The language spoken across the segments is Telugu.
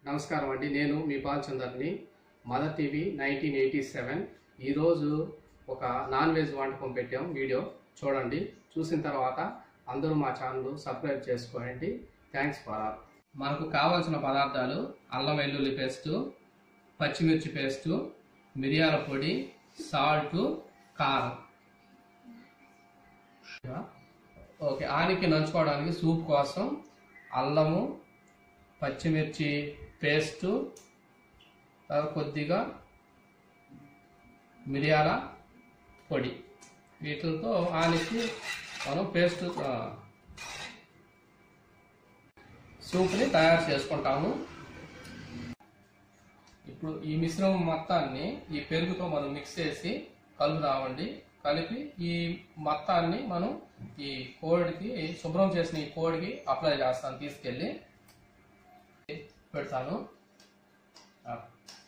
నమస్కారం అండి నేను మీ పాల్చందర్ని mother TV nineteen eighty seven ఈరోజు ఒక నాన్ వెజ్ వంటకం పెట్టాం వీడియో చూడండి చూసిన తర్వాత అందరూ మా ఛానల్ సబ్స్క్రైబ్ చేసుకోండి థ్యాంక్స్ ఫర్ ఆల్ మనకు కావాల్సిన పదార్థాలు అల్లం వెల్లుల్లి పేస్టు పచ్చిమిర్చి పేస్టు మిరియాల పొడి సాల్ట్ కారం ఓకే ఆనికి నంచుకోవడానికి సూప్ కోసం అల్లము పచ్చిమిర్చి పేస్టు తర్వాత కొద్దిగా మిరియాల పొడి వీటితో ఆనికి మనం పేస్ట్ ఆ, సూప్ని తయారు చేసుకుంటాము ఇప్పుడు ఈ మిశ్రమం మొత్తాన్ని ఈ పెరుగుతో మనం మిక్స్ చేసి కలుపుదామండి కలిపి ఈ మొత్తాన్ని మనం ఈ కోడికి శుభ్రం చేసిన ఈ కోడికి అప్లై చేస్తాను తీసుకెళ్ళి పెడతాను ఆ.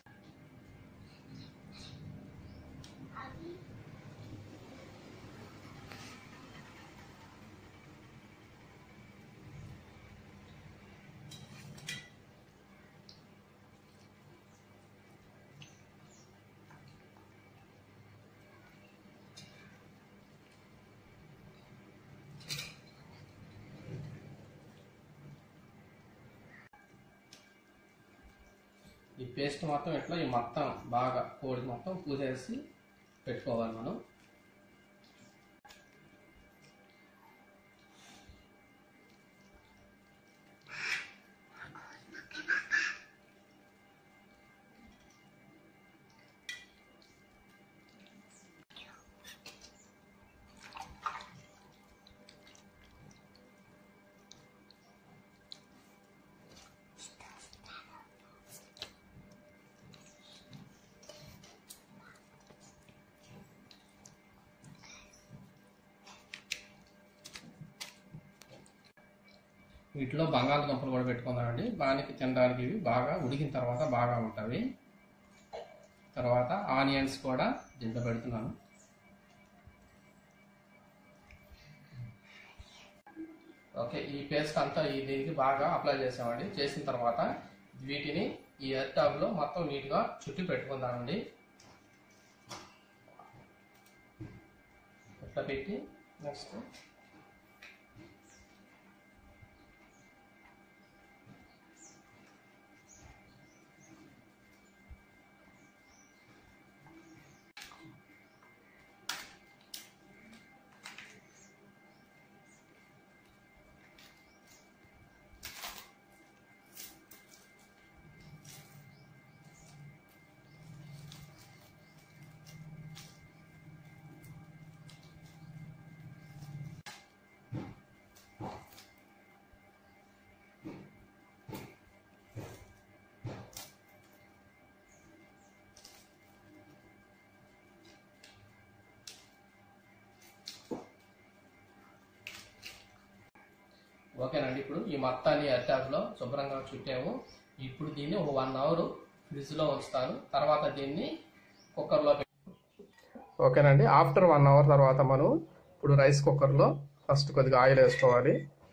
ఈ పేస్ట్ మొత్తం ఇట్లా ఈ మొత్తం బాగా కోడి మొత్తం పూసేసి పెట్టుకోవాలి మనం వీటిలో బంగాళదుంపలు కూడా పెట్టుకుందామండి బానికి తినడానికి ఇవి బాగా ఉడికిన తర్వాత బాగా ఉంటాయి తర్వాత ఆనియన్స్ కూడా దీంట్లో పెడుతున్నాను ఓకే ఈ పేస్ట్ అంతా ఈ దీనికి బాగా అప్లై చేసామండి చేసిన తర్వాత వీటిని ఈ ఎర్టాబ్లో మొత్తం నీట్గా చుట్టి పెట్టుకుందామండి ఇట్లా పెట్టి నెక్స్ట్ ఓకేనండి ఇప్పుడు ఈ మొత్తాన్ని అటాప్లో శుభ్రంగా చుట్టాము ఇప్పుడు దీన్ని ఒక వన్ అవర్ ఫ్రిడ్జ్లో ఉంచుతాను తర్వాత దీన్ని కుక్కర్లో ఓకేనండి ఆఫ్టర్ వన్ అవర్ తర్వాత మనం ఇప్పుడు రైస్ కుక్కర్లో ఫస్ట్ కొద్దిగా ఆయిల్ వేసుకోవాలి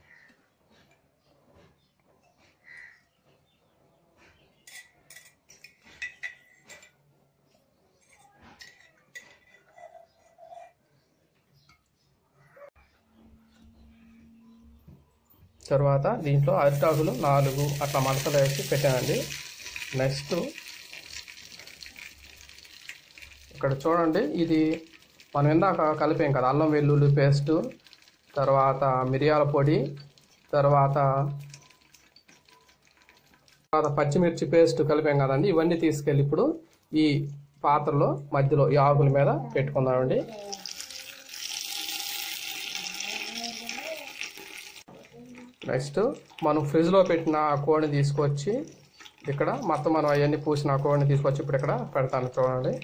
తర్వాత దీంట్లో అరిటాకులు నాలుగు అట్లా మడతలు వేసి పెట్టానండి నెక్స్ట్ ఇక్కడ చూడండి ఇది మనం ఇందాక కలిపాం కదా అల్లం వెల్లుల్లి పేస్ట్ తర్వాత మిరియాల పొడి తర్వాత తర్వాత పచ్చిమిర్చి పేస్ట్ కలిపాం కదండి ఇవన్నీ తీసుకెళ్ళి ఇప్పుడు ఈ పాత్రలో మధ్యలో ఈ ఆకుల మీద పెట్టుకుందామండి నెక్స్ట్ మనం ఫ్రిడ్జ్లో పెట్టిన ఆ కోడిని తీసుకొచ్చి ఇక్కడ మొత్తం మనం అవన్నీ పూసిన ఆ కోడిని తీసుకొచ్చి ఇప్పుడు ఇక్కడ పెడతాను చూడండి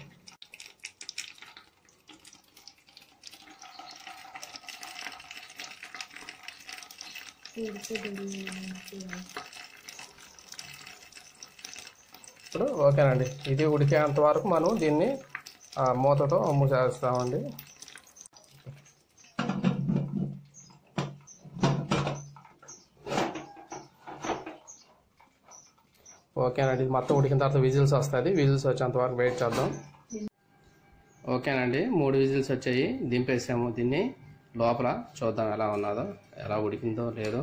ఇప్పుడు ఓకేనండి ఇది ఉడికేంత వరకు మనం దీన్ని ఆ, మూతతో మూసేస్తామండి ఓకేనండి ఇది మొత్తం ఉడికిన తర్వాత విజిల్స్ వస్తుంది విజిల్స్ వచ్చేంత వరకు వెయిట్ చేద్దాం ఓకేనండి మూడు విజిల్స్ వచ్చాయి దింపేసాము దీన్ని లోపల చూద్దాం ఎలా ఉన్నదో ఎలా ఉడికిందో లేదో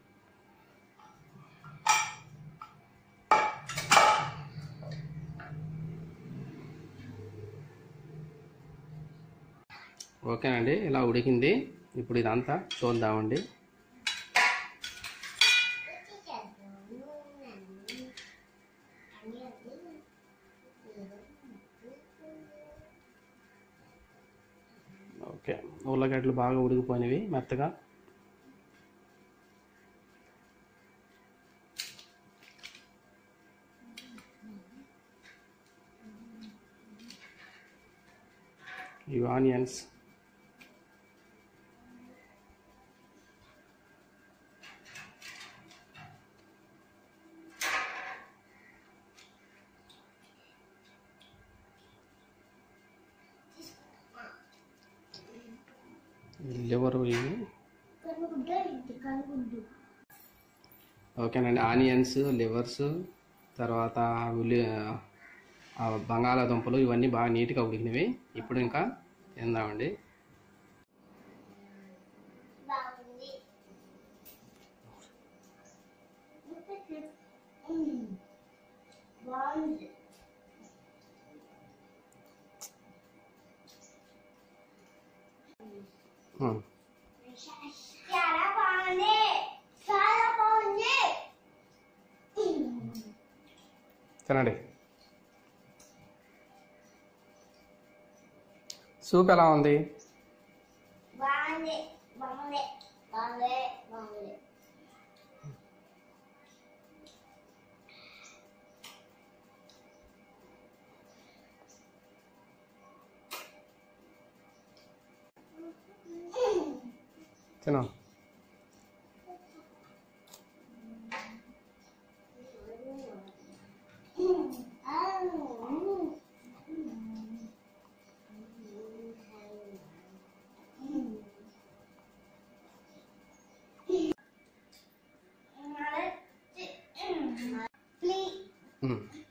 ఓకేనండి ఇలా ఉడికింది ఇప్పుడు ఇదంతా చూద్దామండి ఓకే ఉల్లగడ్డలు బాగా ఉడికిపోయినవి మెత్తగా ఇవి ఆనియన్స్ లివర్ ఇవి ఓకేనండి ఆనియన్స్ లివర్స్ తర్వాత ఉల్లి ఆ బంగాళాదుంపలు ఇవన్నీ బాగా నీట్గా ఉడికినవి ఇప్పుడు ఇంకా తిందామండి బాగుంది బాగుంది ఉమ్. చాలా బాగుంది చాలా బాగుంది తినండి సూప్ ఎలా ఉంది బాగుంది బాగుంది బాగుంది బాగుంది తిను ప్లీజ్ ఉమ్.